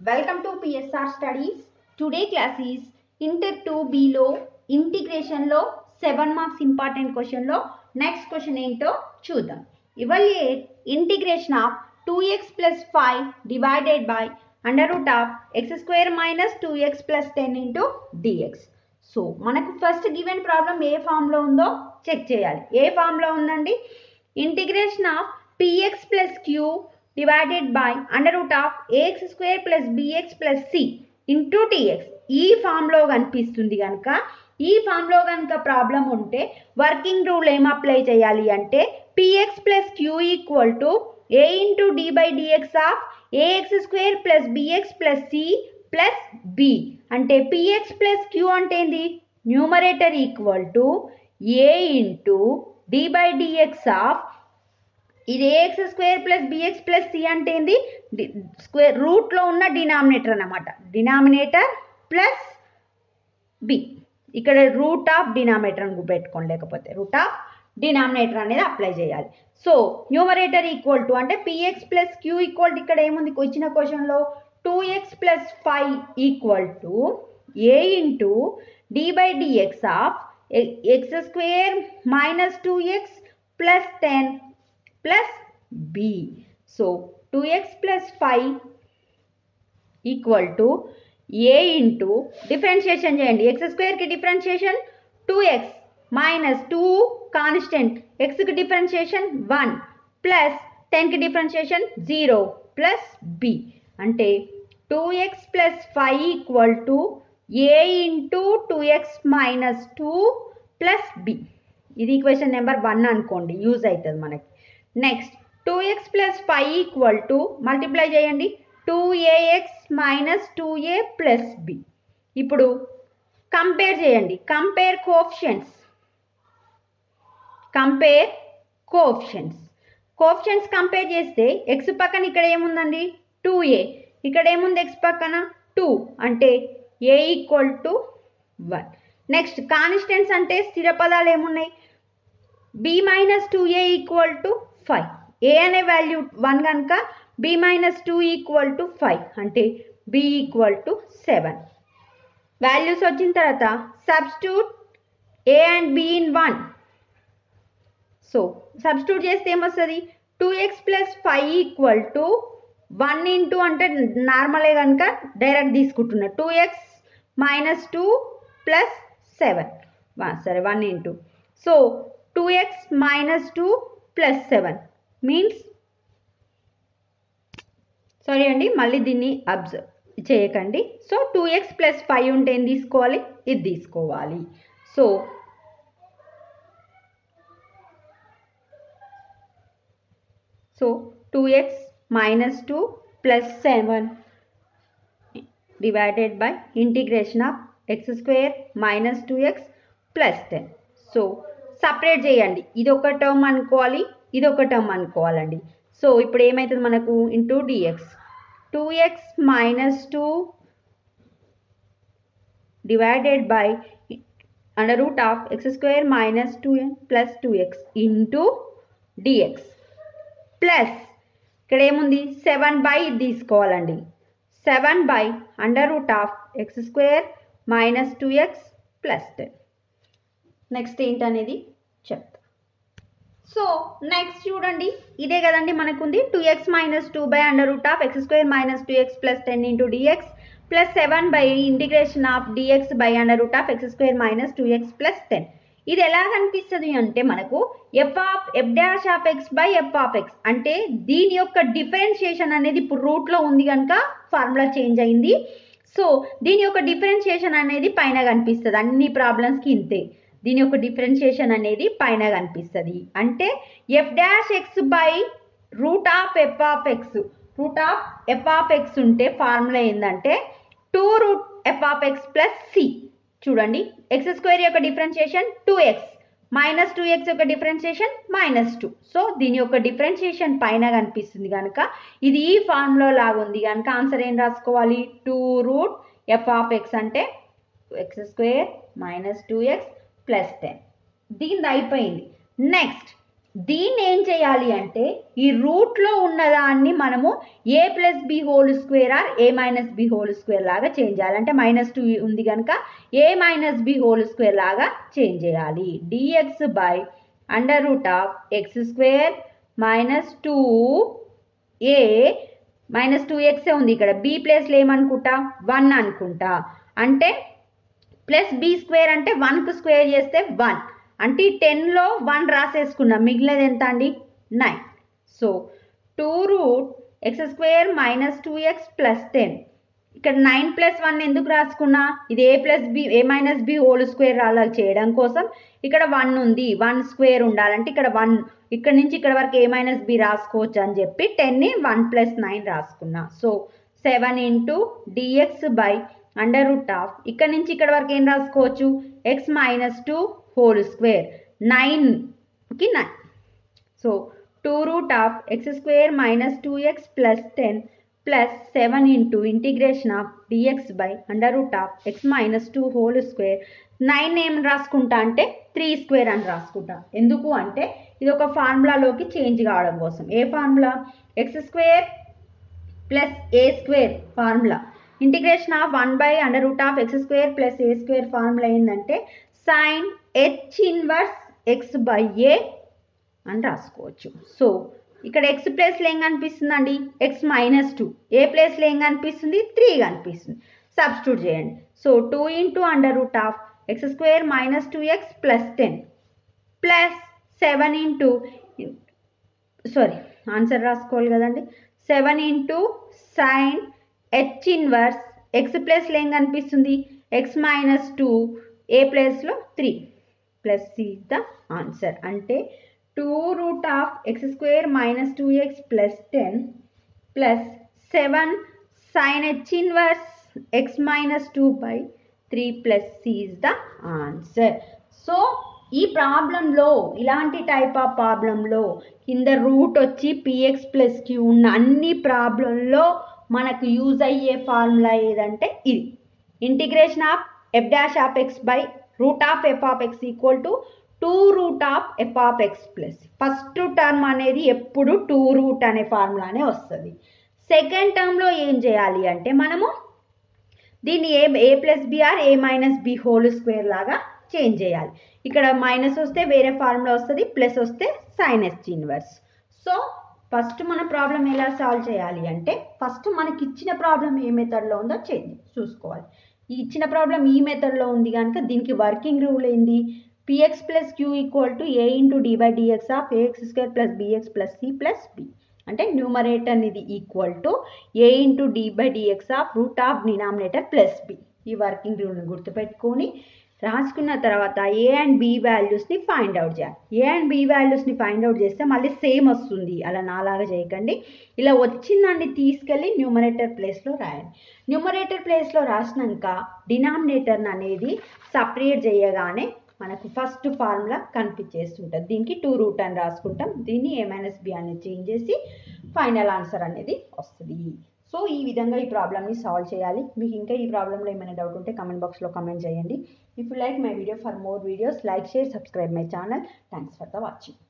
Welcome to PSR Studies. Today class is Inter 2B లో integration లో seven marks important question లో next question ఏంటో చూద్దాం evaluate integration of two x plus five divided by under root of x square minus two x plus ten into dx so మనకు first given problem ఏ ఫామ్లో ఉందో check చేయాలి ఏ ఫామ్లో ఉందండి integration of px plus q divided by under root of ax square plus bx plus c into dx ఈ ఫామ్లో కనిపిస్తుంది కనుక ఈ ఫామ్లో కనుక ప్రాబ్లం ఉంటే వర్కింగ్ రూల్ ఏం అప్లై చేయాలి అంటే px plus q equal to A into d by dx of ax square plus bx plus c plus B అంటే పిఎక్స్ ప్లస్ క్యూ అంటే ఏంది numerator equal to A into d by dx of ఇది ax square plus bx plus c అంటే ఏంది square రూట్లో ఉన్న denominator అన్నమాట denominator plus B ఇక్కడ రూట్ ఆఫ్ డినామినేటర్ అని పెట్టుకోండి లేకపోతే రూట్ ఆఫ్ డినామినేటర్ అనేది అప్లై చేయాలి సో న్యూమరేటర్ ఈక్వల్ టు అంటే px plus q equal to ఇక్కడ ఏముంది ఇచ్చిన క్వశ్చన్లో two x plus five equal to A into d by dx of x square minus two x plus ten plus B so two x plus five equal to A into differentiation చేయండి x స్క్వేర్కి differentiation two x minus two constant ఎక్స్కి differentiation one plus టెన్కి differentiation zero plus B అంటే two x plus five equal to A into two x minus two plus B ఇది equation number one అనుకోండి use అవుతుంది మనకి next two x plus five equal to multiply చేయండి two ax minus two A plus B ఇప్పుడు compare చేయండి compare coefficients compare coefficients coefficients compare చేస్తే x పక్కన ఇక్కడ ఏముందండి టూ ఏ ఇక్కడ ఏముంది ఎక్స్ పక్కన టూ అంటే A equal to one next constants అంటే స్థిర పదాలు ఏమున్నాయి B minus two A equal to five A అనే వాల్యూ వన్ కనుక B minus two equal to five అంటే B equal to seven values వచ్చిన తర్వాత substitute A and B in one so substitute చేస్తే ఏమొస్తుంది two x plus five equal to one into అంటే నార్మలే కనుక డైరెక్ట్ తీసుకుంటున్నా two x minus two plus seven సరే one into so two x minus two plus seven means sorry అండి మళ్ళీ దీన్ని అబ్జర్వ్ చేయకండి so two x plus five ఉంటే ఏం తీసుకోవాలి ఇది తీసుకోవాలి so so two x minus two plus seven divided by integration of x square minus two x plus ten so separate చేయండి ఇది ఒక టర్మ్ అనుకోవాలి ఇది ఒక టర్మ్ అనుకోవాలండి సో ఇప్పుడు ఏమవుతుంది మనకు into dx two x minus two divided by under root of x square minus two plus two x into dx plus ఇక్కడ ఏముంది సెవెన్ బై తీసుకోవాలండి seven by under root of x square minus two x plus ten next ఏంటనేది చెప్తా so next చూడండి ఇదే కదండి మనకుంది two x minus two by under root of x square minus two x plus ten into dx plus seven by integration of dx by under root of x square minus two x plus ten ఇది ఎలా కనిపిస్తుంది అంటే మనకు f of f dash of x by f of x అంటే దీని యొక్క differentiation అనేది ఇప్పుడు రూట్లో ఉంది కనుక ఫార్ములా చేంజ్ అయింది సో దీని యొక్క డిఫరెన్షియేషన్ అనేది పైన కనిపిస్తుంది అన్ని ప్రాబ్లమ్స్కి ఇంతే దీని యొక్క డిఫరెన్షియేషన్ అనేది పైన కనిపిస్తుంది అంటే f dash x by root of f of x root of f of x ఉంటే ఫార్ములా ఏంటంటే two root f of x plus c చూడండి ఎక్స్ స్క్వేర్ యొక్క differentiation two x minus two x యొక్క differentiation minus two so దీని యొక్క differentiation పైన కనిపిస్తుంది కనుక ఇది ఈ ఫార్ములా లాగా ఉంది కనుక ఆన్సర్ ఏం రాసుకోవాలి two root f of x అంటే x square minus two x plus ten దీనిది అయిపోయింది నెక్స్ట్ దీన్ని ఏం చేయాలి అంటే ఈ రూట్లో ఉన్నదాన్ని మనము a plus b whole square or a minus b whole square లాగా చేంజ్ చేయాలి అంటే మైనస్ టూ ఉంది కనుక a minus b whole square లాగా చేంజ్ చేయాలి dx by under root of x square minus two a minus two ఎక్సే ఉంది ఇక్కడ బి ప్లేస్లో ఏమనుకుంటా వన్ అనుకుంటా అంటే ప్లస్ బి స్క్వేర్ అంటే వన్కు స్క్వేర్ చేస్తే వన్ అంటే ఈ టెన్లో వన్ రాసేసుకున్నాం మిగిలినది ఎంత అండి nine so two root x square minus two x plus ten ఇక్కడ నైన్ ప్లస్ వన్ ఎందుకు రాసుకున్నా ఇది a plus b a minus b whole square అలా చేయడం కోసం ఇక్కడ వన్ ఉంది వన్ స్క్వేర్ ఉండాలంటే ఇక్కడ వన్ ఇక్కడ నుంచి ఇక్కడ వరకు ఏ మైనస్ బి రాసుకోవచ్చు అని చెప్పి టెన్ని వన్ ప్లస్ నైన్ రాసుకున్నా so seven into dx by under root of ఇక్కడ నుంచి ఇక్కడ వరకు ఏం రాసుకోవచ్చు x minus two whole square నైన్కి nine so two root of x square minus two x plus ten plus seven into integration of dx by under root of x minus two whole square nine ఏం రాసుకుంటా అంటే three square అని రాసుకుంటా ఎందుకు అంటే ఇది ఒక ఫార్ములాలోకి చేంజ్ కావడం కోసం ఏ formula x square plus a square formula integration of one by under root of x square plus a square formula ఏంటంటే sine h inverse x by a అని రాసుకోవచ్చు సో ఇక్కడ ఎక్స్ ప్లేస్లో ఏం కనిపిస్తుందండి ఎక్స్ మైనస్ టూ ఏ ప్లేస్లో ఏం కనిపిస్తుంది త్రీ కనిపిస్తుంది సబ్స్టిట్యూట్ చేయండి so two into under root of x square minus two x plus ten plus seven into sorry answer రాసుకోవాలి కదండి seven into sine h inverse x ప్లస్లో ఏం కనిపిస్తుంది ఎక్స్ మైనస్ టూ ఏ ప్లేస్లో three plus c the answer అంటే two root of x square minus two x plus ten plus seven sine h inverse x minus two by three plus c is the answer so ఈ ప్రాబ్లంలో ఇలాంటి type of ప్రాబ్లంలో కింద route వచ్చి px plus queue ఉన్న అన్ని ప్రాబ్లంలో మనకు యూజ్ అయ్యే ఫార్ములా ఏదంటే ఇది integration of f dash of x by root of f of x equal to two root of f of x plus first term అనేది ఎప్పుడు టూ రూట్ అనే ఫార్ములానే వస్తుంది సెకండ్ టర్మ్లో ఏం చేయాలి అంటే మనము దీన్ని a a plus b or a minus b whole square లాగా చేంజ్ చేయాలి ఇక్కడ మైనస్ వస్తే వేరే ఫార్ములా వస్తుంది ప్లస్ వస్తే సైనస్ ఇన్వర్స్ సో ఫస్ట్ మన ప్రాబ్లం ఎలా సాల్వ్ చేయాలి అంటే ఫస్ట్ మనకి ఇచ్చిన ప్రాబ్లం ఏ మెథడ్లో ఉందో చేంజ్ చూసుకోవాలి ఈ ఇచ్చిన ప్రాబ్లం ఈ మెథడ్లో ఉంది కనుక దీనికి వర్కింగ్ రూల్ ఏంది px plus q equal to A into d by dx of ax square plus bx plus c plus B అంటే న్యూమరేటర్ అనేది equal to A into d by dx of root of denominator plus b ఈ working రూల్ని గుర్తుపెట్టుకొని రాసుకున్న తర్వాత a and b వాల్యూస్ని find out చేయాలి a and b వాల్యూస్ని ఫైండ్ అవుట్ చేస్తే మళ్ళీ సేమ్ వస్తుంది అలా నాలాగా చేయకండి ఇలా వచ్చిందాన్ని తీసుకెళ్ళి న్యూమరేటర్ ప్లేస్లో రాయండి న్యూమరేటర్ ప్లేస్లో రాసినాక డినామినేటర్ అనేది సపరేట్ చేయగానే మనకు ఫస్ట్ ఫార్ములా కనిపించేస్తుంటుంది దీనికి టూ రూట్ అని రాసుకుంటాం దీన్ని ఏ మైనస్ బి అనేది చేంజ్ చేసి ఫైనల్ ఆన్సర్ అనేది వస్తుంది సో ఈ విధంగా ఈ ప్రాబ్లమ్ని సాల్వ్ చేయాలి మీకు ఇంకా ఈ ప్రాబ్లంలో ఏమైనా డౌట్ ఉంటే కమెంట్ బాక్స్లో కమెంట్ చేయండి if you like my video for more videos like share subscribe my channel thanks for the watching